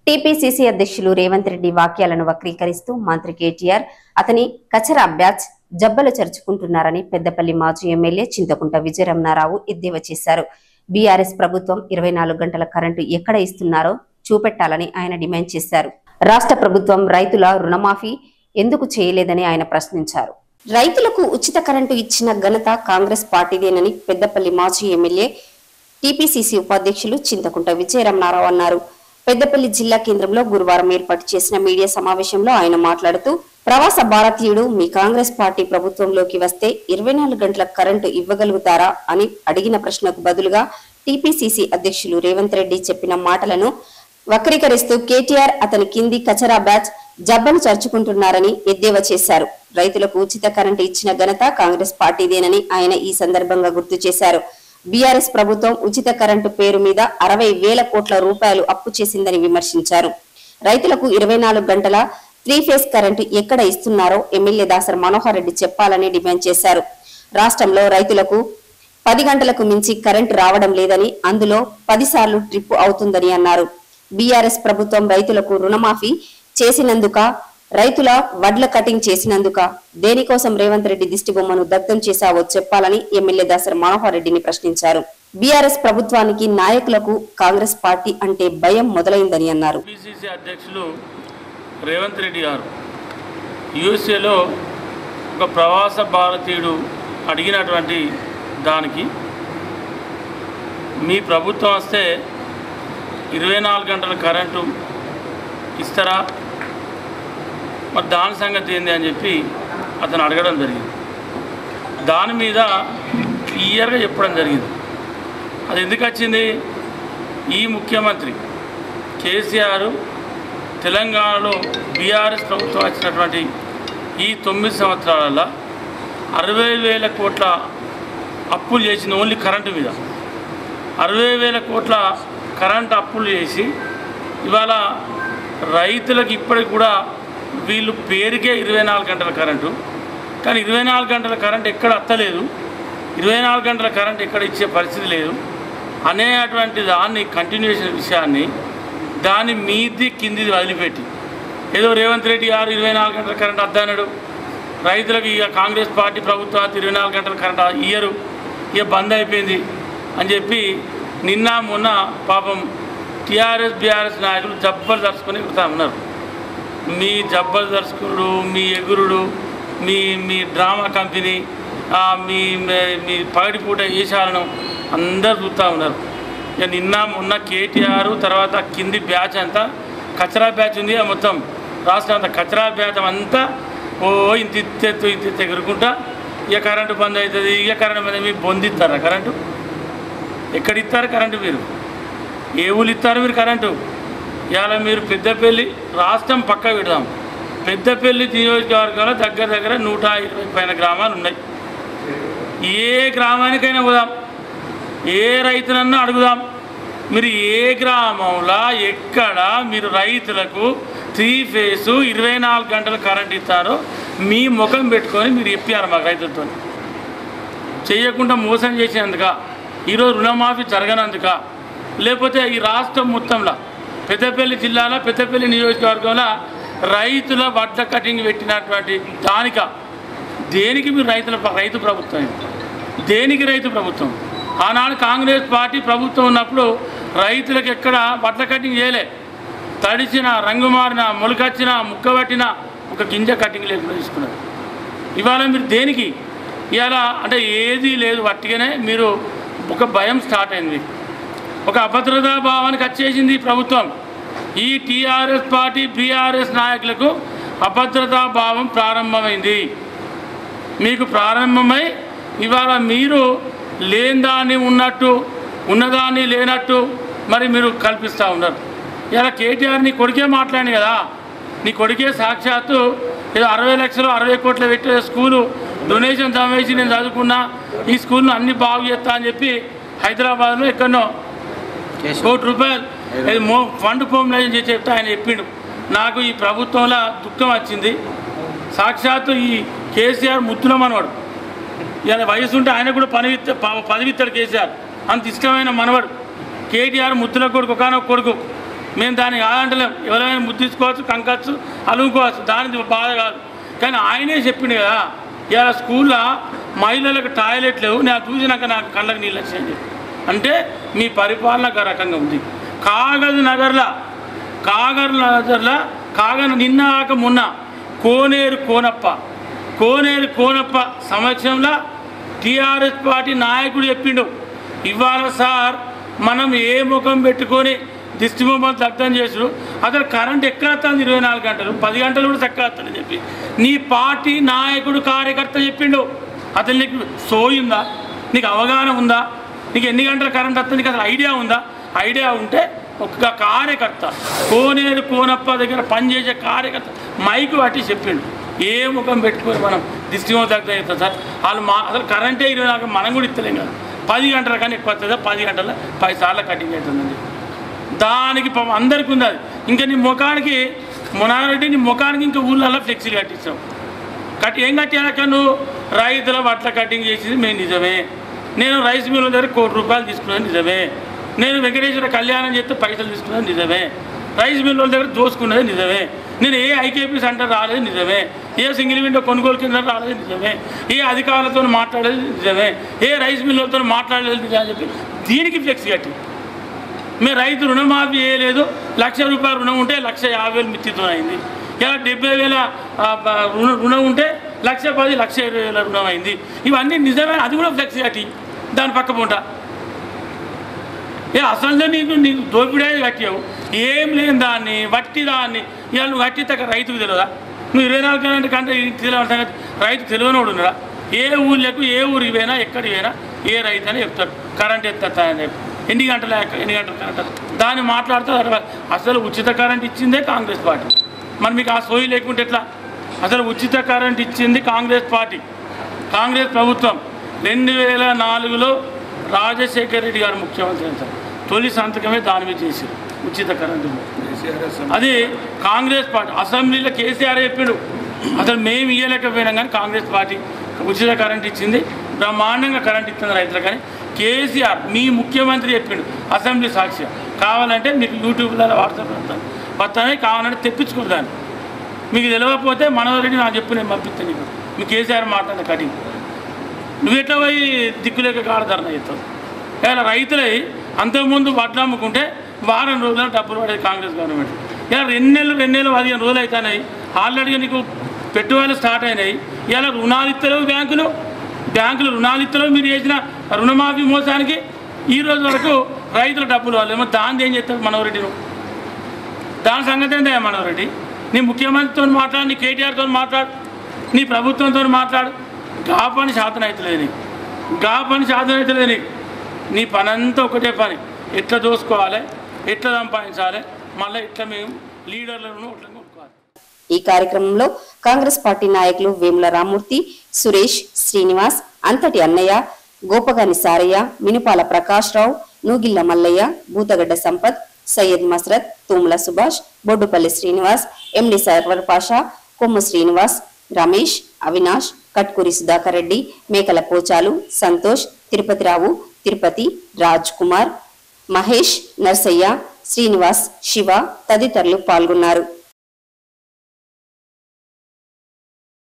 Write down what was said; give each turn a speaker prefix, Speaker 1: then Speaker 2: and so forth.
Speaker 1: TPCC అధ్యక్షులు రేవంత్ రెడ్డి వాక్యాలను వక్రీకరిస్తూ మంత్రి కేటీఆర్ అతని కచరా బ్యాచ్ జబ్బలు చరుచుకుంటున్నారని పెద్దపల్లి మాజీ ఎమ్మెల్యే చింతకుంట విజయరమణారావు ఎద్దేవా చేశారు బీఆర్ఎస్ ప్రభుత్వం ఇరవై నాలుగు గంటల కరెంటు ఎక్కడ ఇస్తున్నారో చూపెట్టాలని ఆయన డిమాండ్ చేశారు రాష్ట్ర ప్రభుత్వం రైతుల రుణమాఫీ ఎందుకు చేయలేదని ఆయన ప్రశ్నించారు రైతులకు ఉచిత కరెంటు ఇచ్చిన ఘనత కాంగ్రెస్ పార్టీదేనని పెద్దపల్లి మాజీ ఎమ్మెల్యే టీపీసీసీ ఉపాధ్యక్షులు చింతకుంట విజయరమణారావు అన్నారు పెద్దపల్లి జిల్లా కేంద్రంలో గురువారం ఏర్పాటు చేసిన మీడియా సమావేశంలో ఆయన మాట్లాడుతూ ప్రవాస భారతీయుడు మీ కాంగ్రెస్ పార్టీ ప్రభుత్వంలోకి వస్తే ఇరవై నాలుగు గంటల కరెంటు ఇవ్వగలుగుతారా అని అడిగిన ప్రశ్నకు బదులుగా టీపీసీసీ అధ్యక్షులు రేవంత్ రెడ్డి చెప్పిన మాటలను వక్రీకరిస్తూ కేటీఆర్ అతని కింది కచరా బ్యాచ్ జబ్బలు చర్చుకుంటున్నారని ఎద్దేవా చేశారు రైతులకు ఉచిత కరెంటు ఇచ్చిన ఘనత కాంగ్రెస్ పార్టీదేనని ఆయన ఈ సందర్భంగా గుర్తు చేశారు బీఆర్ఎస్ ప్రభుత్వం ఉచిత కరెంటు పేరు మీద అరవై వేల కోట్ల రూపాయలు అప్పు చేసిందని విమర్శించారు రైతులకు ఇరవై నాలుగు గంటల త్రీ ఫేజ్ కరెంటు ఎక్కడ ఇస్తున్నారో ఎమ్మెల్యే దాసర్ మనోహర్ రెడ్డి చెప్పాలని డిమాండ్ చేశారు రాష్ట్రంలో రైతులకు పది గంటలకు మించి కరెంటు రావడం లేదని అందులో పదిసార్లు ట్రిప్ అవుతుందని అన్నారు బీఆర్ఎస్ ప్రభుత్వం రైతులకు రుణమాఫీ చేసినందుక రైతుల వడ్ల కటింగ్ చేసినందుక దేనికోసం రేవంత్ రెడ్డి దిష్టిబొమ్మను దగ్ధం చేశావో చెప్పాలని ఎమ్మెల్యే దాసరి మనోహర్ రెడ్డిని ప్రశ్నించారు బీఆర్ఎస్ ప్రభుత్వానికి నాయకులకు కాంగ్రెస్ పార్టీ అంటే భయం మొదలైందని అన్నారు
Speaker 2: పిసిసి అధ్యక్షులు రేవంత్ రెడ్డి గారు యుఎస్ఏలో ఒక ప్రవాస భారతీయుడు అడిగినటువంటి దానికి మీ ప్రభుత్వం వస్తే ఇరవై నాలుగు గంటల కరెంటు ఇస్తారా మరి దాని సంగతి ఏంది అని చెప్పి అతను అడగడం జరిగింది దాని మీద క్లియర్గా చెప్పడం జరిగింది అది ఎందుకు వచ్చింది ఈ ముఖ్యమంత్రి కేసీఆర్ తెలంగాణలో బీఆర్ఎస్ ప్రభుత్వం వచ్చినటువంటి ఈ తొమ్మిది సంవత్సరాలలో అరవై వేల కోట్ల అప్పులు చేసింది ఓన్లీ కరెంటు మీద అరవై వేల కోట్ల కరెంట్ అప్పులు చేసి ఇవాళ రైతులకు ఇప్పటికి కూడా వీళ్ళు పేరుకే ఇరవై నాలుగు గంటల కరెంటు కానీ ఇరవై నాలుగు గంటల కరెంట్ ఎక్కడ అత్తలేదు ఇరవై నాలుగు గంటల కరెంట్ ఎక్కడ ఇచ్చే పరిస్థితి లేదు అనేటువంటి దాన్ని కంటిన్యూషన్ విషయాన్ని దాని మీది కిందిది వదిలిపెట్టి ఏదో రేవంత్ రెడ్డి గారు ఇరవై నాలుగు గంటల కరెంట్ అద్దన్నాడు రైతులకు ఇక కాంగ్రెస్ పార్టీ ప్రభుత్వం ఇరవై నాలుగు గంటల కరెంట్ ఇయ్యరు ఇక బంద్ అయిపోయింది అని చెప్పి నిన్న మొన్న పాపం టీఆర్ఎస్ బీఆర్ఎస్ నాయకులు జబ్బలు దర్చుకొని ఎగురుతా ఉన్నారు మీ జబ్బలు దర్శకుడు మీ ఎగురుడు మీ మీ డ్రామా కంపెనీ ఆ, మీ మీ- మీ పగటిపూట ఈశాలను అందరు చూస్తూ ఉన్నారు ఇక నిన్న మొన్న కేటీఆర్ తర్వాత కింది బ్యాచ్ అంతా కచరా బ్యాచ్ ఉంది ఆ మొత్తం రాష్ట్రం అంతా కచరా బ్యాచ్ అంతా ఓ ఇంత ఇత్తెత్తు ఇంత ఇత్తు ఎగురుకుంటా ఇక కరెంటు బంద్ అవుతుంది ఇక కరెంటు బంద్ మీరు బొందిస్తారా కరెంటు ఎక్కడ ఇస్తారు కరెంటు మీరు ఏ ఊళ్ళు ఇస్తారు మీరు కరెంటు ఇవాళ మీరు పెద్దపల్లి రాష్ట్రం పక్క పెడదాం పెద్దపల్లి నియోజకవర్గంలో దగ్గర దగ్గర నూట ఇరవై పైన గ్రామాలు ఉన్నాయి ఏ గ్రామానికైనా పోదాం ఏ రైతునన్నా అడుగుదాం మీరు ఏ గ్రామంలో ఎక్కడ మీరు రైతులకు త్రీ ఫేసు ఇరవై నాలుగు గంటలు కరెంట్ ఇస్తారో మీ ముఖం పెట్టుకొని మీరు చెప్పారు మాకు రైతులతో చేయకుండా మోసం చేసినందుక ఈరోజు రుణమాఫీ జరగనందుక లేకపోతే ఈ రాష్ట్రం మొత్తంలో పెద్దపల్లి జిల్లాలో పెద్దపల్లి నియోజకవర్గంలో రైతుల వడ్ల కటింగ్ పెట్టినటువంటి దానిక దేనికి మీరు రైతుల రైతు ప్రభుత్వం ఇది? దేనికి రైతు ప్రభుత్వం ఆనాడు కాంగ్రెస్ పార్టీ ప్రభుత్వం ఉన్నప్పుడు రైతులకు ఎక్కడ వడ్ల కటింగ్ చేయలే తడిచిన రంగు మారిన మొలకొచ్చిన ముక్కబట్టిన ఒక గింజ కటింగ్ లేకుండా తీసుకున్నారు ఇవాళ మీరు దేనికి ఇవాళ అంటే ఏదీ లేదు వట్టిగానే మీరు ఒక భయం స్టార్ట్ అయింది మీకు. ఒక అభద్రతా భావానికి వచ్చేసింది ఈ ప్రభుత్వం ఈ టీఆర్ఎస్ పార్టీ బీఆర్ఎస్ నాయకులకు అభద్రతా భావం ప్రారంభమైంది మీకు ప్రారంభమై ఇవాళ మీరు లేనిదాన్ని ఉన్నట్టు ఉన్నదాన్ని లేనట్టు మరి మీరు కల్పిస్తూ ఉన్నారు ఇలా కేటీఆర్ నీ కొడుకే మాట్లాడి కదా నీ కొడుకే సాక్షాత్తు ఏదో అరవై లక్షలు అరవై కోట్లు పెట్టే స్కూలు డొనేషన్ జమ వేసి నేను చదువుకున్నా ఈ స్కూల్ను అన్ని బాగు చేస్తా అని చెప్పి హైదరాబాద్లో ఎక్కడనో కోటి రూపాయలు ఇది మో ఫండ్ ఫార్ములేషన్ చేసి చెప్తే ఆయన చెప్పిండు నాకు ఈ ప్రభుత్వంలో దుఃఖం వచ్చింది సాక్షాత్తు ఈ కేసీఆర్ ముద్దుల మనవాడు ఇలా వయసు ఉంటే ఆయన కూడా పని పదవి ఇస్తాడు కేసీఆర్ అంత ఇష్టమైన మనవాడు కేటీఆర్ ముద్దుల కొడుకు ఒకనొక కొడుకు మేము దాన్ని కాదంటలేం ఎవరైనా ముద్దించుకోవచ్చు కంకచ్చు అలుముకోవచ్చు దాని బాధ కాదు కానీ ఆయనే చెప్పిండు కదా ఇలా స్కూల్లో మహిళలకు టాయిలెట్ లేవు నేను చూసినాక నాకు కళ్ళకి నీళ్ళు వచ్చాయని చెప్పి అంటే మీ పరిపాలన ఒక రకంగా ఉంది కాగజ్ నగర్లో కాగర్ నగర్లో కాగన నిన్న కాక మొన్న కోనేరు కోనప్ప కోనేరు కోనప్ప సమక్షంలో టీఆర్ఎస్ పార్టీ నాయకుడు చెప్పిండు ఇవాళ సార్ మనం ఏ ముఖం పెట్టుకొని దిష్టి బొమ్మలు దగ్ధం చేసుడు అసలు కరెంట్ ఎక్కడ వస్తుంది ఇరవై నాలుగు గంటలు పది గంటలు కూడా చక్కగా వస్తుందని చెప్పి నీ పార్టీ నాయకుడు కార్యకర్త చెప్పిండు అతను నీకు సోయిందా నీకు అవగాహన ఉందా నీకు ఎన్ని గంటల కరెంట్ వస్తుంది నీకు అసలు ఐడియా ఉందా ఐడియా ఉంటే ఒక కార్యకర్త కోనేరు కోనప్ప దగ్గర పనిచేసే కార్యకర్త మైకు పట్టి చెప్పిండు ఏ ముఖం పెట్టుకొని మనం దిష్టి దగ్గర అవుతుంది సార్ వాళ్ళు మా అసలు కరెంటే ఇరవై నాలుగు మనం కూడా ఇస్తలేం కదా పది గంటల కానీ ఎక్కువ వస్తుందా పది గంటల పది సార్లు కటింగ్ అవుతుందండి దానికి పాపం అందరికీ ఉంది అది ఇంకా నీ ముఖానికి మునారెడ్డి నీ ముఖానికి ఇంకా ఊళ్ళల్లో ఫ్లెక్సీలు కట్టించాం కట్టి ఏం కట్టాక నువ్వు రైతుల వడ్ల కటింగ్ చేసింది మేము నిజమే నేను రైస్ మిల్ దగ్గర కోటి రూపాయలు తీసుకున్నాను నిజమే నేను వెంకటేశ్వర కళ్యాణం చేస్తే పైసలు తీసుకున్నది నిజమే రైస్ మిల్ వాళ్ళ దగ్గర దోసుకున్నది నిజమే నేను ఏ ఐకేపీ సెంటర్ రాలేదు నిజమే ఏ సింగిల్ విండో కొనుగోలు కింద రాలేదు నిజమే ఏ అధికారులతో మాట్లాడేది నిజమే ఏ రైస్ మిల్లతో మాట్లాడలేదు నిజమే అని చెప్పి దీనికి ఫ్లెక్స్ కట్టి మేము రైతు రుణమాఫీ చేయలేదు లక్ష రూపాయల రుణం ఉంటే లక్ష యాభై వేలు మిత్తితో అయింది ఇలా డెబ్బై వేల ఆ, బ- రుణ రుణం ఉంటే లక్ష పది లక్ష ఇరవై వేల రుణం అయింది ఇవన్నీ నిజమే అది కూడా ఫ్లెక్స్ కట్టి దాని పక్క పూట ఏ అసలు నీకు నీకు దోపిడే కట్టావు ఏం లేని దాన్ని వట్టి దాన్ని ఇవాళ నువ్వు కట్టి తగ్గ రైతుకు తెలియదా నువ్వు ఇరవై నాలుగు గంటల కంటే తెలియని సంగతి రైతు తెలియనోడు ఉన్నాడా ఏ ఊళ్ళకు ఏ ఊరికి పోయినా ఎక్కడికి పోయినా ఏ రైతు అని చెప్తాడు కరెంట్ ఎత్తా అని చెప్పి ఎన్ని గంటల ఎన్ని గంటల కరెంట్ దాన్ని మాట్లాడుతూ అసలు ఉచిత కరెంట్ ఇచ్చిందే కాంగ్రెస్ పార్టీ మరి మీకు ఆ సోయి లేకుంటే ఎట్లా అసలు ఉచిత కరెంట్ ఇచ్చింది కాంగ్రెస్ పార్టీ కాంగ్రెస్ ప్రభుత్వం రెండు వేల నాలుగులో రాజశేఖర రెడ్డి గారు ముఖ్యమంత్రి అయిన సార్ తొలి సంతకమే దాని మీద చేశారు ఉచిత కరెంటు అది కాంగ్రెస్ పార్టీ అసెంబ్లీలో కేసీఆర్ చెప్పిండు అసలు మేము ఇయ్యలేకపోయినాం కానీ కాంగ్రెస్ పార్టీ ఉచిత కరెంట్ ఇచ్చింది బ్రహ్మాండంగా కరెంట్ ఇస్తుంది రైతులకు కానీ కేసీఆర్ మీ ముఖ్యమంత్రి చెప్పిండు అసెంబ్లీ సాక్షి కావాలంటే మీకు యూట్యూబ్లో వాట్సాప్ వస్తాను వస్తానే కావాలంటే తెప్పించుకోరు దాన్ని మీకు తెలియకపోతే మనోరెడ్డి నాకు చెప్పు నేను పంపిస్తాను నీకు మీ కేసీఆర్ మాట్లాడిన కటింగ్ నువ్వు ఎట్లా పోయి దిక్కులేక కాడధరణ చేస్తావు ఇలా రైతులై అంతకుముందు వడ్లు అమ్ముకుంటే వారం రోజులు డబ్బులు పడేది కాంగ్రెస్ గవర్నమెంట్ ఇలా రెండు నెలలు రెండు నెలలు పదిహేను రోజులు అవుతున్నాయి ఆల్రెడీగా నీకు పెట్టుబడులు స్టార్ట్ అయినాయి ఇలా రుణాలు ఇస్తలేవు బ్యాంకులు బ్యాంకులు రుణాలు ఇస్తలేవు మీరు చేసిన రుణమాఫీ మోసానికి ఈ రోజు వరకు రైతుల డబ్బులు వాళ్ళు ఏమో దాన్ని ఏం చేస్తారు మనోరెడ్డి నువ్వు దాని సంగతి ఏంటయ్యా మనోరెడ్డి నీ ముఖ్యమంత్రితో మాట్లాడు నీ కేటీఆర్తో మాట్లాడు నీ ప్రభుత్వంతో మాట్లాడు గా పని శాతం అవుతలేదు నీకు గా పని శాతం అవుతలేదు నీకు నీ పని అంతా ఒకటే పని ఎట్లా దోసుకోవాలి ఎట్లా సంపాదించాలి మళ్ళీ ఎట్లా మేము లీడర్లను అట్లా కొనుక్కోవాలి
Speaker 1: ఈ కార్యక్రమంలో కాంగ్రెస్ పార్టీ నాయకులు వేముల రామూర్తి సురేష్ శ్రీనివాస్ అంతటి అన్నయ్య గోపగాని సారయ్య మినుపాల ప్రకాష్ రావు నూగిళ్ల మల్లయ్య బూతగడ్డ సంపత్ సయ్యద్ మస్రత్ తూముల సుభాష్ బొడ్డుపల్లి శ్రీనివాస్ ఎండి సర్వర్ పాషా కొమ్ము శ్రీనివాస్ రమేష్ అవినాష్ కట్కూరి సుధాకర్ రెడ్డి మేకల పోచాలు సంతోష్ తిరుపతిరావు తిరుపతి రాజ్ కుమార్ మహేష్ నర్సయ్య శ్రీనివాస్ శివ తదితరులు పాల్గొన్నారు